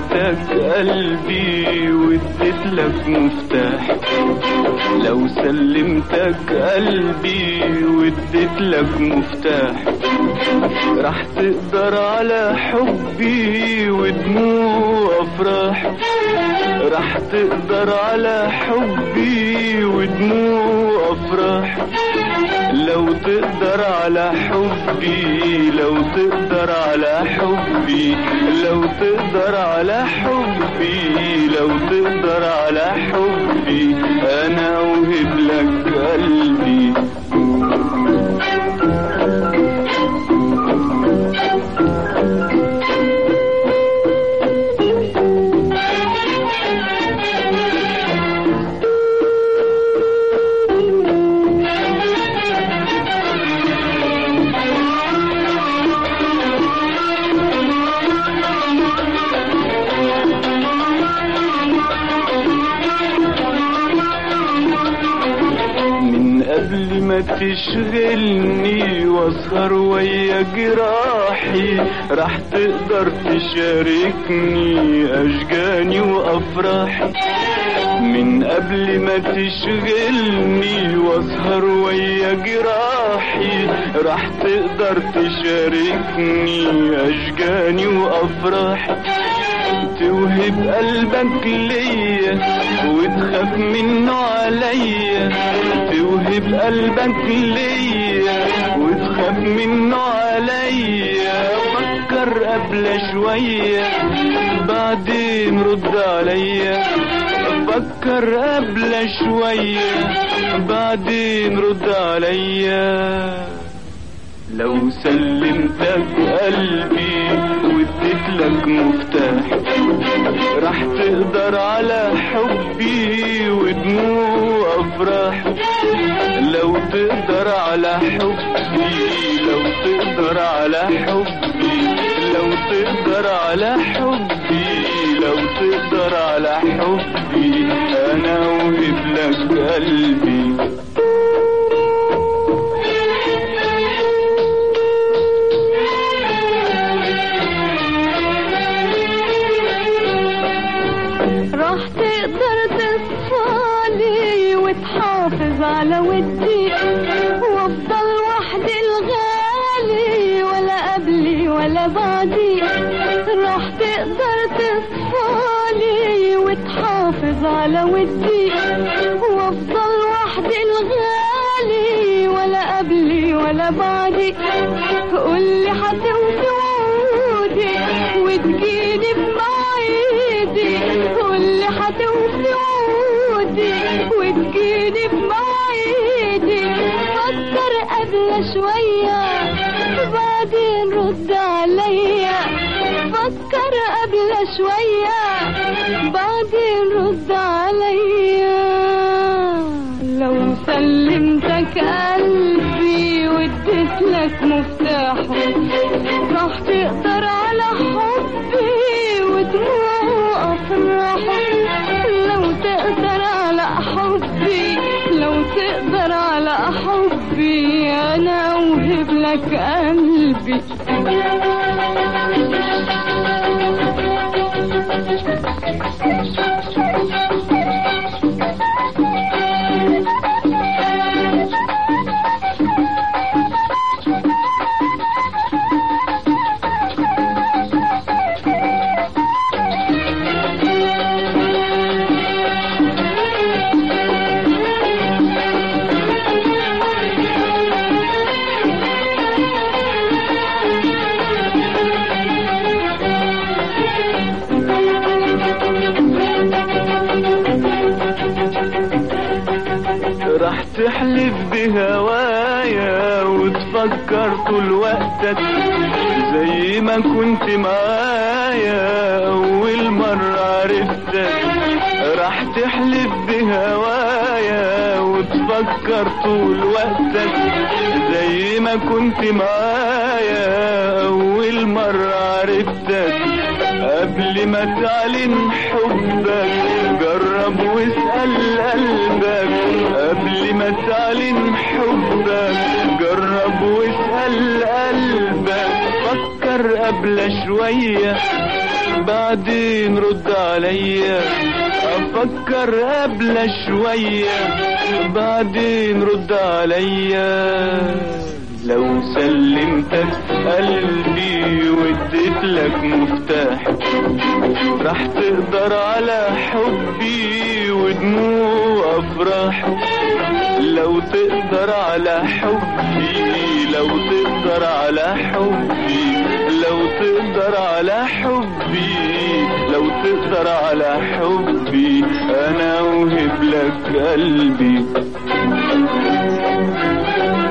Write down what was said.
سلمتك قلبي واديت لك مفتاح لو سلمتك قلبي واديت لك مفتاح راح تقدر على حبي ودموع افراح راح تقدر على حبي ودموع افراح لو تقدر على حبي لو تقدر على حبي لو تقدر على حبي لو تقدر على حبي انا اوهب لك قلبي من قبل ما تشغلني واسهر ويا جراحي راح تقدر تشاركني اشجاني وافراحي من قبل ما تشغلني واسهر ويا جراحي راح تقدر تشاركني اشجاني وافراحي توهب قلبك ليا وتخاف منه عليا توهب قلبك ليا وتخاف منه عليا فكر قبل شوية بعدين رد عليا فكر قبل شوية بعدين رد عليا لو سلمتك قلبي واديت لك مفتاح راح تقدر على حبي ودموع افراح لو تقدر على حبي لو تقدر على حبي لو تقدر على حبي لو تقدر على حبي انا اوهب لك قلبي راح تقدر تصفالي وتحافظ على ودي وافضل وحدي الغالي ولا قبلي ولا بعدي راح تقدر تصفالي وتحافظ على ودي وافضل وحدي الغالي ولا قبلي ولا بعدي قولي حتوفي وعودي وتجيني بمواعيدي قولي حتوفي وعودي وتجيني بمواعيدي فكر قبل شوية بعدين رد عليا فكر قبل شوية بعدين رد عليا لو سلمتك قلبي واديت لك مفتاحه راح تقدر على حبي ودموع افراحه لو تقدر على حبي لو تقدر على حبي انا اوهب لك قلبي راح تحلف بهوايا وتفكر طول وقتك زي ما كنت معايا أول مرة عرفتك راح تحلف بهوايا وتفكر طول وقتك زي ما كنت معايا أول مرة عرفتك قبل ما تعلن حبك جرب واسأل قلبك قبل ما تعلن حبك جرب واسأل قلبك فكر افكر قبل شوية بعدين رد عليا افكر قبل شوية بعدين رد عليا لو سلمتك قلبي واديت لك مفتاح راح تقدر على حبي ودموع افراح لو تقدر على حبي لو تقدر على حبي لو تقدر على حبي لو تقدر على حبي انا اوهب لك قلبي